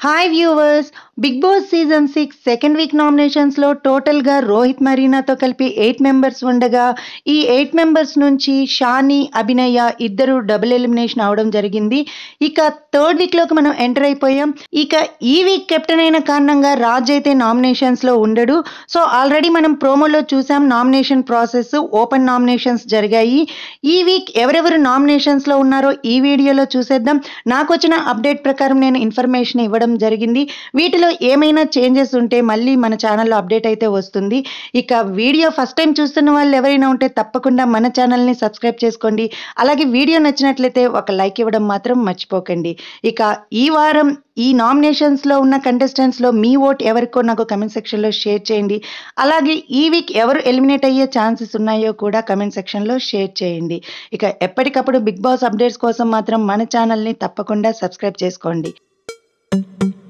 hi viewers Bigg Boss season six second week నామినేషన్స్లో టోటల్గా రోహిత్ మరీనాతో కలిపి ఎయిట్ మెంబర్స్ ఉండగా ఈ ఎయిట్ మెంబర్స్ నుంచి షాని అభినయ ఇద్దరు డబుల్ ఎలిమినేషన్ అవడం జరిగింది ఇక థర్డ్ వీక్లోకి మనం ఎంటర్ అయిపోయాం ఇక ఈ వీక్ కెప్టెన్ అయిన కారణంగా రాజ్ అయితే నామినేషన్స్లో ఉండడు సో ఆల్రెడీ మనం ప్రోమోలో చూసాం నామినేషన్ ప్రాసెస్ ఓపెన్ నామినేషన్స్ జరిగాయి ఈ వీక్ ఎవరెవరు నామినేషన్స్లో ఉన్నారో ఈ వీడియోలో చూసేద్దాం నాకు వచ్చిన అప్డేట్ ప్రకారం నేను ఇన్ఫర్మేషన్ ఇవ్వడం జరిగింది వీటిలో ఏమైనా చేంజెస్ ఉంటే మళ్ళీ మన ఛానల్లో అప్డేట్ అయితే వస్తుంది ఇక వీడియో ఫస్ట్ టైం చూస్తున్న వాళ్ళు ఎవరైనా ఉంటే తప్పకుండా మన ఛానల్ని సబ్స్క్రైబ్ చేసుకోండి అలాగే వీడియో నచ్చినట్లయితే ఒక లైక్ ఇవ్వడం మాత్రం మర్చిపోకండి ఇక ఈ వారం ఈ నామినేషన్స్లో ఉన్న కంటెస్టెంట్స్లో మీ ఓట్ ఎవరికో నాకు కమెంట్ సెక్షన్లో షేర్ చేయండి అలాగే ఈ వీక్ ఎవరు ఎలిమినేట్ అయ్యే ఛాన్సెస్ ఉన్నాయో కూడా కమెంట్ సెక్షన్లో షేర్ చేయండి ఇక ఎప్పటికప్పుడు బిగ్ బాస్ అప్డేట్స్ కోసం మాత్రం మన ఛానల్ని తప్పకుండా సబ్స్క్రైబ్ చేసుకోండి